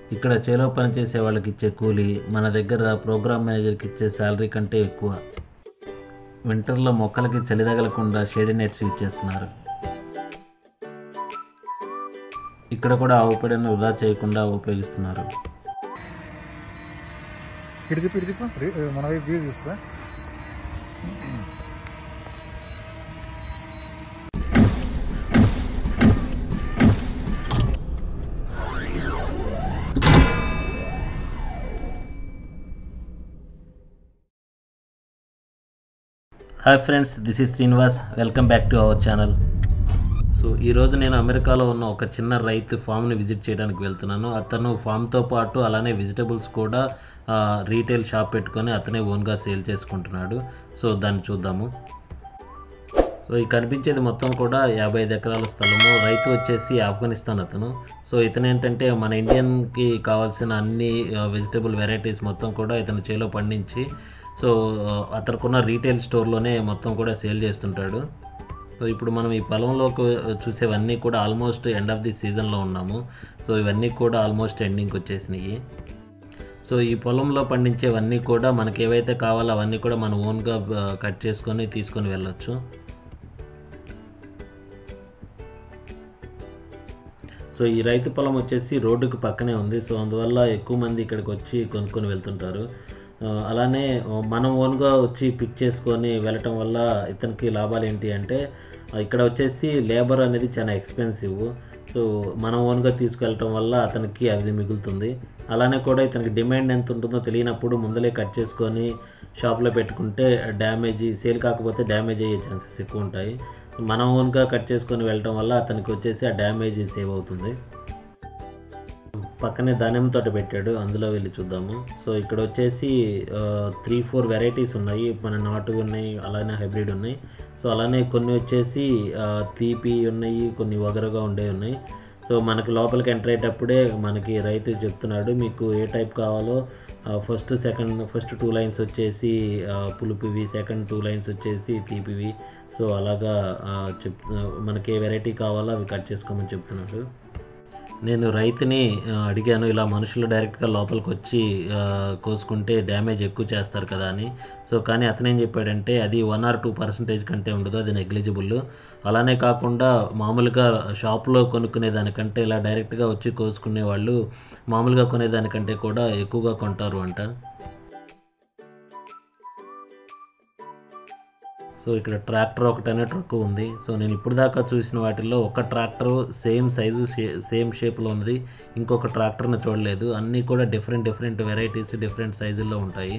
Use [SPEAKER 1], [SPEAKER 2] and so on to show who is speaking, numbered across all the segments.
[SPEAKER 1] ఇక్కడ చేలో పనిచేసే వాళ్ళకి ఇచ్చే కూలీ మన దగ్గర ప్రోగ్రామ్ మేనేజర్కి ఇచ్చే శాలరీ కంటే ఎక్కువ వింటర్లో మొక్కలకి చలి తగలకుండా షేడ్ నెట్స్ యూజ్ చేస్తున్నారు ఇక్కడ కూడా ఆవు పేడను వృధా చేయకుండా ఉపయోగిస్తున్నారు
[SPEAKER 2] ఇటు తిప్పు ఇటు తిప్పు రి- మన వైపు వ్యూ చూస్తా
[SPEAKER 1] hi friends this is Srinivas welcome back to our channel so ఈరోజు నేను అమెరికాలో ఉన్న ఒక చిన్న రైతు ఫామ్ని విజిట్ చేయడానికి వెళ్తున్నాను అతను ఫామ్తో పాటు అలానే వెజిటబుల్స్ కూడా ఆ, రీటైల్ షాప్ పెట్టుకొని అతనే ఓన్గా సేల్ చేసుకుంటున్నాడు సో దాన్ని చూద్దాము సో ఈ కనిపించేది మొత్తం కూడా యాభై ఐదు ఎకరాల స్థలము రైతు వచ్చేసి ఆఫ్ఘనిస్తాన్ అతను సో ఇతను ఏంటంటే మన ఇండియన్కి కావాల్సిన అన్ని వెజిటబుల్ వెరైటీస్ మొత్తం కూడా ఇతను చేలో పండించి సో అతనుకున్న రీటైల్ స్టోర్లోనే మొత్తం కూడా సేల్ చేస్తుంటాడు సో ఇప్పుడు మనం ఈ పొలంలోకి చూసేవన్నీ కూడా ఆల్మోస్ట్ ఎండ్ ఆఫ్ ది సీజన్లో ఉన్నాము సో ఇవన్నీ కూడా ఆల్మోస్ట్ ఎండింగ్కి వచ్చేసినాయి సో ఈ పొలంలో పండించేవన్నీ కూడా మనకి ఏవైతే కావాలో అవన్నీ కూడా మనం ఓన్గా కట్ చేసుకొని తీసుకొని వెళ్ళొచ్చు సో ఈ రైతు పొలం వచ్చేసి రోడ్డుకు పక్కనే ఉంది సో అందువల్ల ఎక్కువ మంది ఇక్కడికి వచ్చి కొనుక్కొని వెళ్తుంటారు ఆ, అలానే ఆ, మనం ఓన్గా వచ్చి పిక్ చేసుకొని వెళ్ళటం వల్ల ఇతనికి లాభాలు ఏంటి అంటే ఆ, ఇక్కడ వచ్చేసి లేబర్ అనేది చాలా ఎక్స్పెన్సివ్ సో మనం ఓన్గా తీసుకెళ్ళటం వల్ల అతనికి అది మిగులుతుంది అలానే కూడా ఇతనికి డిమాండ్ ఎంత ఉంటుందో తెలియనప్పుడు ముందలే కట్ చేసుకొని షాప్లో పెట్టుకుంటే డ్యామేజ్ సేల్ కాకపోతే డ్యామేజ్ అయ్యే ఛాన్సెస్ ఎక్కువ ఉంటాయి మనం ఓన్గా కట్ చేసుకొని వెళ్ళటం వల్ల అతనికి వచ్చేసి ఆ డ్యామేజ్ సేవ్ అవుతుంది పక్కనే ధాన్యం తోట పెట్టాడు అందులో వెళ్ళి చూద్దాము సో ఇక్కడ వచ్చేసి త్రీ ఫోర్ వెరైటీస్ ఉన్నాయి మన నాటు ఉన్నాయి అలానే హైబ్రిడ్ ఉన్నాయి సో అలానే కొన్ని వచ్చేసి ఆ, తీపి ఉన్నాయి కొన్ని వగరగా ఉండే ఉన్నాయి సో మనకి లోపలికి ఎంటర్ అయ్యేటప్పుడే మనకి రైతు చెప్తున్నాడు మీకు ఏ టైప్ కావాలో first second first two lines వచ్చేసి ఆ, పులుపువి సెకండ్ టూ లైన్స్ వచ్చేసి తీపివి సో అలాగా ఆ, చెప్ మనకి ఏ వెరైటీ కావాలో అవి కట్ చేసుకోమని చెప్తున్నాడు నేను రైతుని ఆ, అడిగాను ఇలా మనుషులు డైరెక్ట్గా లోపలికి వచ్చి ఆ, కోసుకుంటే డ్యామేజ్ ఎక్కువ చేస్తారు కదా అని సో కానీ అతను ఏం చెప్పాడంటే అది వన్ ఆర్ టూ పర్సెంటేజ్ కంటే ఉండదు అది నెగ్లిజిబుల్ అలానే కాకుండా మామూలుగా షాప్లో కొనుక్కునే దానికంటే ఇలా డైరెక్ట్గా వచ్చి కోసుకునే వాళ్ళు మామూలుగా కొనేదానికంటే కూడా ఎక్కువగా కొంటారు అంట సో ఇక్కడ ట్రాక్టర్ ఒకటనే ట్రక్ ఉంది సో నేను ఇప్పుడు దాకా చూసిన వాటిల్లో ఒక ట్రాక్టర్ సేమ్ సైజు సేమ్ షేప్లో ఉంది ఇంకొక ట్రాక్టర్ని చూడలేదు అన్నీ కూడా డిఫరెంట్ డిఫరెంట్ వెరైటీస్ డిఫరెంట్ సైజుల్లో ఉంటాయి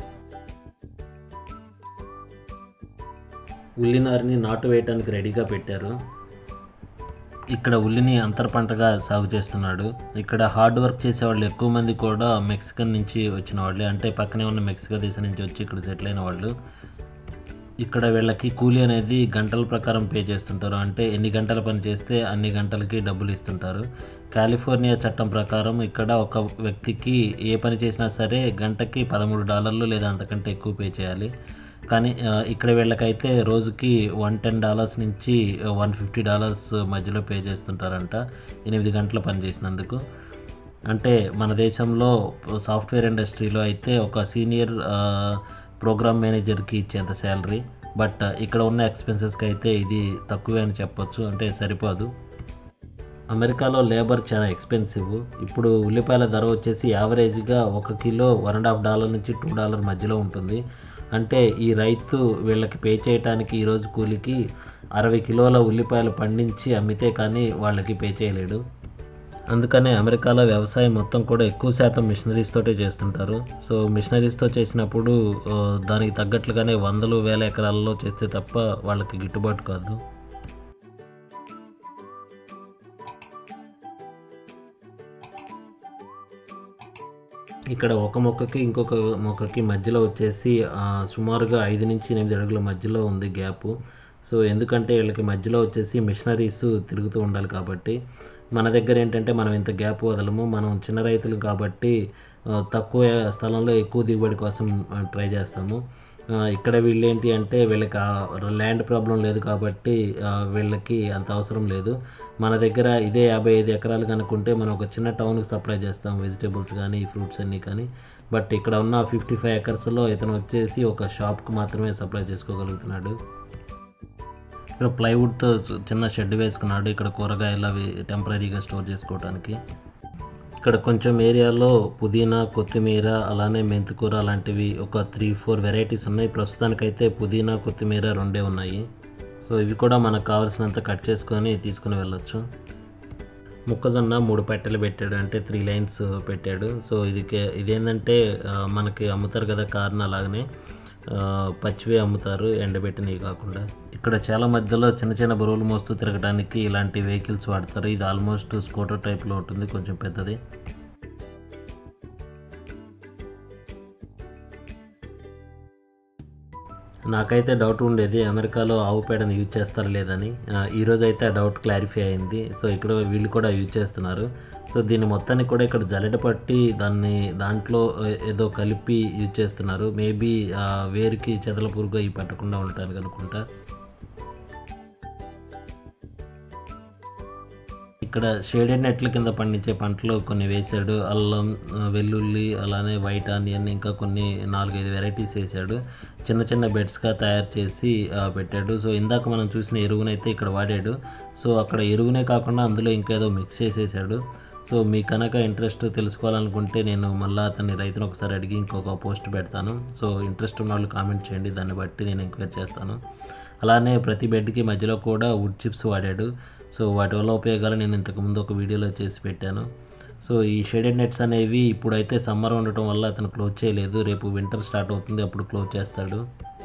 [SPEAKER 1] ఉల్లినారిని నాటు వేయడానికి రెడీగా పెట్టారు ఇక్కడ ఉల్లిని అంతర పంటగా సాగు చేస్తున్నాడు ఇక్కడ హార్డ్ వర్క్ చేసే వాళ్ళు ఎక్కువ మంది కూడా మెక్సికన్ నుంచి వచ్చిన వాళ్ళే అంటే పక్కనే ఉన్న మెక్సికో దేశం నుంచి వచ్చి ఇక్కడ సెటిల్ అయిన వాళ్ళు ఇక్కడ వీళ్ళకి కూలీ అనేది గంటల ప్రకారం పే చేస్తుంటారు అంటే ఎన్ని గంటల పని చేస్తే అన్ని గంటలకి డబ్బులు ఇస్తుంటారు కాలిఫోర్నియా చట్టం ప్రకారం ఇక్కడ ఒక వ్యక్తికి ఏ పని చేసినా సరే గంటకి పదమూడు డాలర్లు లేదా అంతకంటే ఎక్కువ పే చేయాలి కానీ ఆ, ఇక్కడ వీళ్ళకైతే రోజుకి వన్ టెన్ డాలర్స్ నుంచి వన్ ఫిఫ్టీ డాలర్స్ మధ్యలో పే చేస్తుంటారంట ఎనిమిది గంటల పని చేసినందుకు అంటే మన దేశంలో సాఫ్ట్వేర్ ఇండస్ట్రీలో అయితే ఒక సీనియర్ ప్రోగ్రామ్ మేనేజర్కి ఇచ్చేంత శాలరీ బట్ ఇక్కడ ఉన్న ఎక్స్పెన్సెస్కి అయితే ఇది తక్కువే అని చెప్పొచ్చు అంటే సరిపోదు అమెరికాలో లేబర్ చాలా ఎక్స్పెన్సివ్ ఇప్పుడు ఉల్లిపాయల ధర వచ్చేసి యావరేజ్గా ఒక kilo one and half dollar నుంచి టూ డాలర్ మధ్యలో ఉంటుంది అంటే ఈ రైతు వీళ్ళకి పే చేయడానికి ఈరోజు కూలికి అరవై కిలోల ఉల్లిపాయలు పండించి అమ్మితే కానీ వాళ్ళకి పే చేయలేడు అందుకనే అమెరికాలో వ్యవసాయం మొత్తం కూడా ఎక్కువ శాతం మిషనరీస్ తోటే చేస్తుంటారు సో మిషనరీస్తో చేసినప్పుడు ఆ, దానికి తగ్గట్లుగానే వందలు వేల ఎకరాలలో చేస్తే తప్ప వాళ్ళకి గిట్టుబాటు కాదు ఇక్కడ ఒక మొక్కకి ఇంకొక మొక్కకి మధ్యలో వచ్చేసి ఆ, సుమారుగా ఐదు నుంచి ఎనిమిది అడుగుల మధ్యలో ఉంది గ్యాప్ సో ఎందుకంటే వీళ్ళకి మధ్యలో వచ్చేసి మిషనరీస్ తిరుగుతూ ఉండాలి కాబట్టి మన దగ్గర ఏంటంటే మనం ఇంత గ్యాప్ వదలము మనం చిన్న రైతులు కాబట్టి ఆ, తక్కువ స్థలంలో ఎక్కువ దిగుబడి కోసం ట్రై చేస్తాము ఆ, ఇక్కడ వీళ్ళు ఏంటి అంటే వీళ్ళకి ల్యాండ్ ప్రాబ్లం లేదు కాబట్టి ఆ, వీళ్ళకి అంత అవసరం లేదు మన దగ్గర ఇదే యాభై ఐదు ఎకరాలు కనుక్కుంటే మనం ఒక చిన్న టౌన్కి సప్లై చేస్తాం వెజిటేబుల్స్ కానీ ఫ్రూట్స్ అన్నీ కానీ బట్ ఇక్కడ ఉన్న ఫిఫ్టీ ఫైవ్ ఎకర్స్లో ఇతను వచ్చేసి ఒక షాప్కి మాత్రమే సప్లై చేసుకోగలుగుతున్నాడు ఇక్కడ ప్లైవుడ్తో చిన్న షెడ్ వేసుకున్నాడు ఇక్కడ కూరగాయలు అవి టెంపరీగా స్టోర్ చేసుకోవడానికి ఇక్కడ కొంచెం ఏరియాలో పుదీనా కొత్తిమీర అలానే మెంతికూర అలాంటివి ఒక త్రీ ఫోర్ వెరైటీస్ ఉన్నాయి ప్రస్తుతానికైతే పుదీనా కొత్తిమీర రెండే ఉన్నాయి సో ఇవి కూడా మనకు కావాల్సినంత కట్ చేసుకొని తీసుకుని వెళ్ళొచ్చు మొక్కజొన్న మూడు పెట్టెలు పెట్టాడు అంటే త్రీ లైన్స్ పెట్టాడు సో ఇది కే- ఇదేంటంటే ఆ, మనకి అమ్ముతారు కదా కార్న్ అలాగనే ఆ, పచ్చివే అమ్ముతారు ఎండబెట్టినవి కాకుండా ఇక్కడ చాలా మధ్యలో చిన్న చిన్న బరువులు మోస్తూ తిరగడానికి ఇలాంటి వెహికల్స్ వాడతారు ఇది ఆల్మోస్ట్ స్కూటర్ టైప్లో ఉంటుంది కొంచెం పెద్దది నాకైతే డౌట్ ఉండేది అమెరికాలో ఆవు పేడను యూజ్ చేస్తారా లేదని ఆ, ఈరోజు అయితే ఆ డౌట్ క్లారిఫై అయింది సో ఇక్కడ వీళ్ళు కూడా యూజ్ చేస్తున్నారు సో దీన్ని మొత్తాన్ని కూడా ఇక్కడ జల్లెడ పట్టి దాన్ని దాంట్లో ఏ- ఏదో కలిపి యూజ్ చేస్తున్నారు మేబీ వేరుకి చెదల పురుగు అవి పట్టకుండా ఉంటాను అనుకుంటా ఇక్కడ షేడెడ్ నెట్ల కింద పండించే పంటలు కొన్ని వేశాడు అల్లం ఆ, వెల్లుల్లి అలానే వైట్ ఆనియన్ ఇంకా కొన్ని నాలుగైదు వెరైటీస్ వేశాడు చిన్న చిన్న బెడ్స్గా తయారు చేసి ఆ, పెట్టాడు సో ఇందాక మనం చూసిన ఎరువునైతే ఇక్కడ వాడాడు సో అక్కడ ఎరువునే కాకుండా అందులో ఇంకేదో మిక్స్ చేసేసాడు సో మీ కనుక ఇంట్రెస్ట్ తెలుసుకోవాలనుకుంటే నేను మళ్ళీ అతన్ని రైతును ఒకసారి అడిగి ఇంకొక పోస్ట్ పెడతాను సో ఇంట్రెస్ట్ ఉన్న వాళ్ళు కామెంట్ చేయండి దాన్ని బట్టి నేను ఎంక్వైరీ చేస్తాను అలానే ప్రతి బెడ్కి మధ్యలో కూడా వుడ్ చిప్స్ వాడాడు సో వాటి వల్ల ఉపయోగాలు నేను ఇంతకుముందు ఒక వీడియోలో చేసి పెట్టాను సో ఈ షేడెడ్ నెట్స్ అనేవి ఇప్పుడైతే సమ్మర్ ఉండటం వల్ల అతను క్లోజ్ చేయలేదు రేపు వింటర్ స్టార్ట్ అవుతుంది అప్పుడు క్లోజ్ చేస్తాడు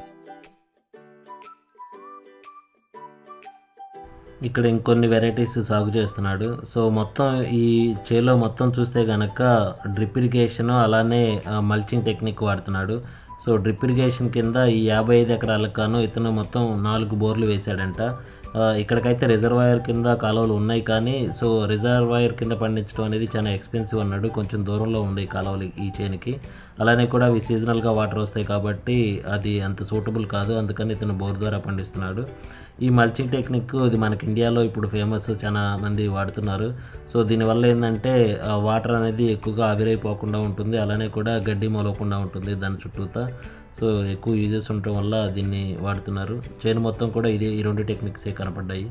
[SPEAKER 1] ఇక్కడ ఇంకొన్ని వెరైటీస్ సాగు చేస్తున్నాడు సో మొత్తం ఈ చేలో మొత్తం చూస్తే కనుక డ్రిప్ ఇరిగేషన్ అలానే మల్చింగ్ టెక్నిక్ వాడుతున్నాడు సో డ్రిప్ ఇరిగేషన్ కింద ఈ యాభై ఐదు ఎకరాలకు గాను ఇతను మొత్తం నాలుగు బోర్లు వేశాడంట ఆ, ఇక్కడికైతే రిజర్వాయర్ కింద కాలువలు ఉన్నాయి కానీ సో రిజర్వాయర్ కింద పండించడం అనేది చాలా ఎక్స్పెన్సివ్ అన్నాడు కొంచెం దూరంలో ఉండే ఈ కాలువలు ఈ చేనికి అలానే కూడా అవి సీజనల్గా వాటర్ వస్తాయి కాబట్టి అది అంత సూటబుల్ కాదు అందుకని ఇతను బోర్ ద్వారా పండిస్తున్నాడు ఈ మల్చింగ్ టెక్నిక్ ఇది మనకి ఇండియాలో ఇప్పుడు ఫేమస్ చాలా మంది వాడుతున్నారు సో దీనివల్ల ఏంటంటే ఆ వాటర్ అనేది ఎక్కువగా ఆవిరైపోకుండా ఉంటుంది అలానే కూడా గడ్డి మొలవకుండా ఉంటుంది దాని చుట్టూతా సో ఎక్కువ యూజెస్ ఉండటం వల్ల దీన్ని వాడుతున్నారు చేను మొత్తం కూడా ఇది ఈ రెండు టెక్నిక్సే కనపడ్డాయి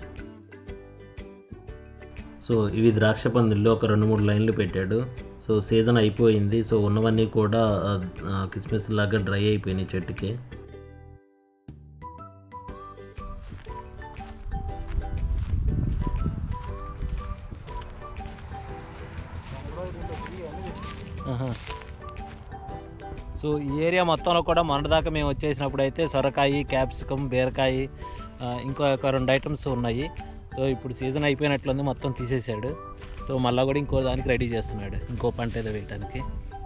[SPEAKER 1] సో ఇవి ద్రాక్ష పందిల్లో ఒక రెండు మూడు లైన్లు పెట్టాడు సో సీజన్ అయిపోయింది సో ఉన్నవన్నీ కూడా ఆ, ఆ, కిస్మిస్ లాగా డ్రై అయిపోయినాయి చెట్టుకి
[SPEAKER 3] సో ఈ ఏరియా మొత్తంలో కూడా మొన్నటిదాకా మేము వచ్చేసినప్పుడు అయితే సొరకాయ క్యాప్సికమ్ బీరకాయ ఆ, ఇంకో ఒక రెండు ఐటమ్స్ ఉన్నాయి సో ఇప్పుడు సీజన్ అయిపోయినట్లుంది మొత్తం తీసేసాడు సో మళ్ళీ కూడా ఇంకో దానికి రెడీ చేస్తున్నాడు ఇంకో పంట ఏదో వేయడానికి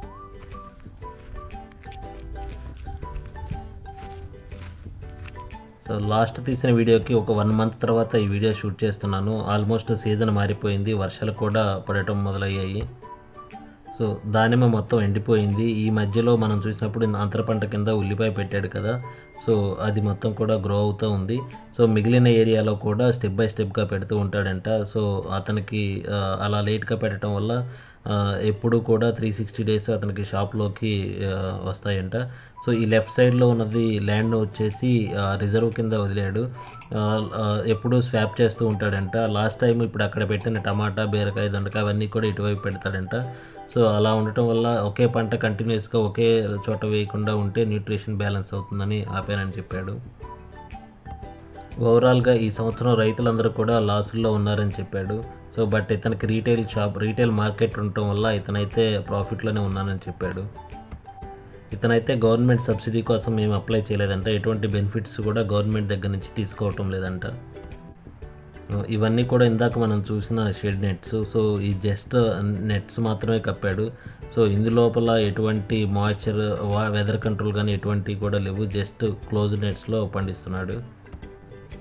[SPEAKER 1] సో లాస్ట్ తీసిన వీడియోకి ఒక వన్ మంత్ తర్వాత ఈ వీడియో షూట్ చేస్తున్నాను ఆల్మోస్ట్ సీజన్ మారిపోయింది వర్షాలు కూడా పడటం మొదలయ్యాయి సో దానిమ్మ మొత్తం ఎండిపోయింది ఈ మధ్యలో మనం చూసినప్పుడు అంతర పంట కింద ఉల్లిపాయ పెట్టాడు కదా సో అది మొత్తం కూడా గ్రో అవుతూ ఉంది సో మిగిలిన ఏరియాలో కూడా స్టెప్ బై స్టెప్గా పెడుతూ ఉంటాడంట సో అతనికి ఆ, అలా లేట్గా పెట్టడం వల్ల ఆ, ఎప్పుడు కూడా త్రీ సిక్స్టీ డేస్ అతనికి షాప్లోకి ఆ, వస్తాయంట సో ఈ లెఫ్ట్ సైడ్లో ఉన్నది ల్యాండ్ వచ్చేసి ఆ, రిజర్వ్ కింద వదిలాడు ఆ, ఆ, ఎప్పుడూ స్వాప్ చేస్తూ ఉంటాడంట లాస్ట్ టైం ఇప్పుడు అక్కడ పెట్టిన టమాటా బీరకాయ దొండకాయ అవన్నీ కూడా ఇటువైపు పెడతాడంట సో అలా ఉండటం వల్ల ఒకే పంట కంటిన్యూస్గా ఒకే చోట వేయకుండా ఉంటే న్యూట్రిషన్ బ్యాలెన్స్ అవుతుందని ఆపానని చెప్పాడు ఓవరాల్గా ఈ సంవత్సరం రైతులందరూ కూడా లాసుల్లో ఉన్నారని చెప్పాడు సో బట్ ఇతనికి రీటైల్ షాప్ రీటైల్ మార్కెట్ ఉండటం వల్ల ఇతనైతే ప్రాఫిట్లోనే ఉన్నానని చెప్పాడు ఇతనైతే గవర్నమెంట్ సబ్సిడీ కోసం మేము అప్లై చేయలేదంట ఎటువంటి బెనిఫిట్స్ కూడా గవర్నమెంట్ దగ్గర నుంచి తీసుకోవటం లేదంట ఇవన్నీ కూడా ఇందాక మనం చూసిన షెడ్ నెట్స్ సో ఈ జస్ట్ నెట్స్ మాత్రమే కప్పాడు సో ఇందు లోపల ఎటువంటి మాయిశ్చర్ వెదర్ కంట్రోల్ కానీ ఎటువంటి కూడా లేవు జస్ట్ క్లోజ్ నెట్స్లో పండిస్తున్నాడు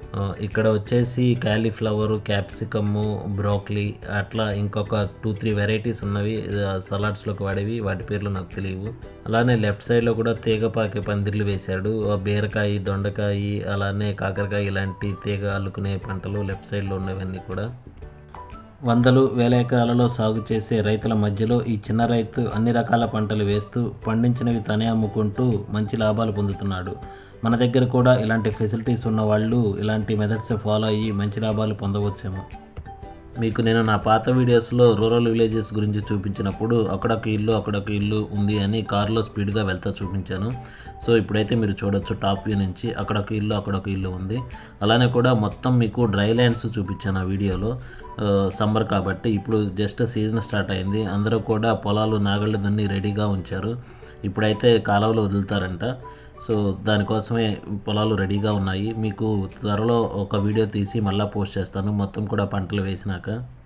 [SPEAKER 1] ఆ, ఇక్కడ వచ్చేసి క్యాలీఫ్లవరు క్యాప్సికము బ్రోక్లీ అట్లా ఇంకొక టూ త్రీ వెరైటీస్ ఉన్నవి ఆ, సలాడ్స్లోకి వాడేవి వాటి పేర్లు నాకు తెలియవు అలానే లెఫ్ట్ సైడ్లో కూడా తీగపాకి పందిర్లు వేశాడు ఆ, బీరకాయ దొండకాయ అలానే కాకరకాయ ఇలాంటి తీగ అల్లుకునే పంటలు లెఫ్ట్ సైడ్లో ఉన్నవన్నీ కూడా వందలు వేల ఎకరాలలో సాగు చేసే రైతుల మధ్యలో ఈ చిన్న రైతు అన్ని రకాల పంటలు వేస్తూ పండించినవి తనే అమ్ముకుంటూ మంచి లాభాలు పొందుతున్నాడు మన దగ్గర కూడా ఇలాంటి ఫెసిలిటీస్ ఉన్న వాళ్ళు ఇలాంటి మెథడ్స్ ఫాలో అయ్యి మంచి లాభాలు పొందవచ్చేమో మీకు నేను నా పాత వీడియోస్లో రూరల్ విలేజెస్ గురించి చూపించినప్పుడు అక్కడొక ఇల్లు అక్కడొక ఇల్లు ఉంది అని కార్లో స్పీడ్గా వెళ్తా చూపించాను సో ఇప్పుడైతే మీరు చూడొచ్చు టాప్ వ్యూ నుంచి అక్కడొక ఇల్లు అక్కడొక ఇల్లు ఉంది అలానే కూడా మొత్తం మీకు డ్రై ల్యాండ్స్ చూపించాను ఆ వీడియోలో సమ్మర్ కాబట్టి ఇప్పుడు జస్ట్ సీజన్ స్టార్ట్ అయింది అందరూ కూడా పొలాలు నాగళ్ళు దున్ని రెడీగా ఉంచారు ఇప్పుడైతే కాలువలో వదులుతారంట సో దానికోసమే పొలాలు రెడీగా ఉన్నాయి మీకు త్వరలో ఒక వీడియో తీసి మళ్ళీ పోస్ట్ చేస్తాను మొత్తం కూడా పంటలు వేసినాక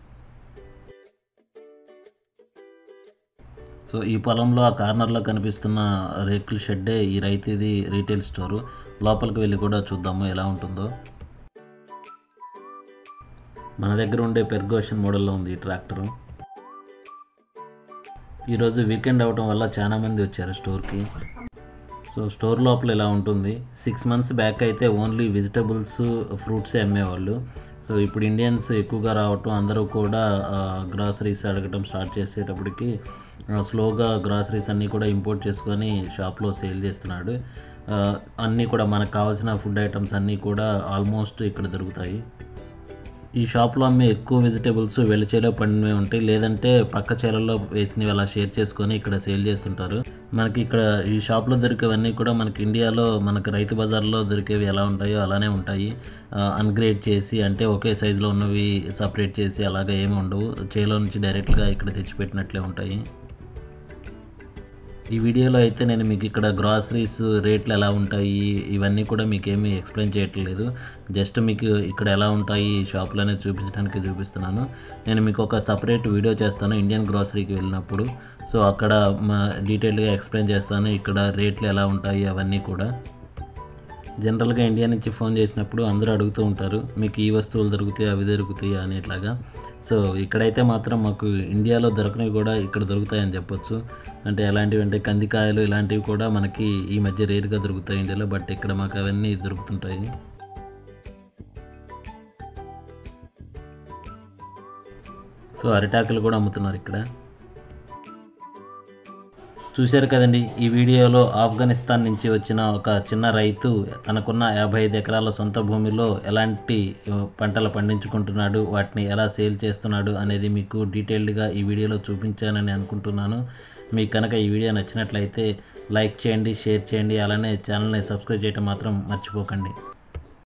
[SPEAKER 1] సో ఈ పొలంలో ఆ కార్నర్లో కనిపిస్తున్న రేకుల షెడ్డే ఈ రైతుది రీటైల్ స్టోరు లోపలికి వెళ్ళి కూడా చూద్దాము ఎలా ఉంటుందో మన దగ్గర ఉండే పెర్గోషన్ మోడల్లో ఉంది ఈ ట్రాక్టరు ఈరోజు వీకెండ్ అవటం వల్ల చాలా మంది వచ్చారు స్టోర్కి సో స్టోర్ లోపల ఇలా ఉంటుంది సిక్స్ మంత్స్ బ్యాక్ అయితే ఓన్లీ వెజిటబుల్స్ ఫ్రూట్సే అమ్మేవాళ్ళు సో ఇప్పుడు ఇండియన్స్ ఎక్కువగా రావటం అందరూ కూడా గ్రాసరీస్ అడగటం స్టార్ట్ చేసేటప్పటికి ఆ, స్లోగా గ్రాసరీస్ అన్నీ కూడా ఇంపోర్ట్ చేసుకొని షాప్లో సేల్ చేస్తున్నాడు ఆ, అన్నీ కూడా మనకు కావాల్సిన ఫుడ్ ఐటమ్స్ అన్నీ కూడా ఆల్మోస్ట్ ఇక్కడ దొరుకుతాయి ఈ షాప్లో అమ్మే ఎక్కువ వెజిటేబుల్స్ వెళ్లి చేలో పండినవి ఉంటాయి లేదంటే పక్క చేలల్లో వేసినవి అలా షేర్ చేసుకొని ఇక్కడ సేల్ చేస్తుంటారు మనకి ఇక్కడ ఈ షాప్లో దొరికేవన్నీ కూడా మనకి ఇండియాలో మనకి రైతు బజార్లో దొరికేవి ఎలా ఉంటాయో అలానే ఉంటాయి అన్గ్రేడ్ చేసి అంటే ఒకే సైజులో ఉన్నవి సపరేట్ చేసి అలాగే ఏమి ఉండవు చేలో నుంచి డైరెక్ట్గా ఇక్కడ తెచ్చిపెట్టినట్లే ఉంటాయి ఈ వీడియోలో అయితే నేను మీకు ఇక్కడ గ్రాసరీస్ రేట్లు ఎలా ఉంటాయి ఇవన్నీ కూడా మీకు ఏమీ ఎక్స్ప్లెయిన్ చేయట్లేదు జస్ట్ మీకు ఇక్కడ ఎలా ఉంటాయి ఈ షాప్లోనే చూపించడానికి చూపిస్తున్నాను నేను మీకు ఒక సపరేట్ వీడియో చేస్తాను ఇండియన్ గ్రాసరీకి వెళ్ళినప్పుడు సో అక్కడ మా డీటెయిల్గా ఎక్స్ప్లెయిన్ చేస్తాను ఇక్కడ రేట్లు ఎలా ఉంటాయి అవన్నీ కూడా జనరల్గా ఇండియా నుంచి ఫోన్ చేసినప్పుడు అందరూ అడుగుతూ ఉంటారు మీకు ఈ వస్తువులు దొరుకుతాయి అవి దొరుకుతాయి అనేట్లాగా సో ఇక్కడైతే మాత్రం మాకు ఇండియాలో దొరకనివి కూడా ఇక్కడ దొరుకుతాయని చెప్పొచ్చు అంటే ఎలాంటివి అంటే కందికాయలు ఇలాంటివి కూడా మనకి ఈ మధ్య రేరుగా దొరుకుతాయి ఇండియాలో బట్ ఇక్కడ మాకు అవన్నీ దొరుకుతుంటాయి సో అరిటాకులు కూడా అమ్ముతున్నారు ఇక్కడ చూశారు కదండి ఈ వీడియోలో ఆఫ్ఘనిస్తాన్ నుంచి వచ్చిన ఒక చిన్న రైతు తనకున్న యాభై ఐదు ఎకరాల సొంత భూమిలో ఎలాంటి ఆ, పంటలు పండించుకుంటున్నాడు వాటిని ఎలా సేల్ చేస్తున్నాడు అనేది మీకు డీటెయిల్డ్గా ఈ వీడియోలో చూపించానని అనుకుంటున్నాను మీకు కనుక ఈ వీడియో నచ్చినట్లయితే లైక్ చేయండి షేర్ చేయండి అలానే ఛానల్ని సబ్స్క్రైబ్ చేయడం మాత్రం మర్చిపోకండి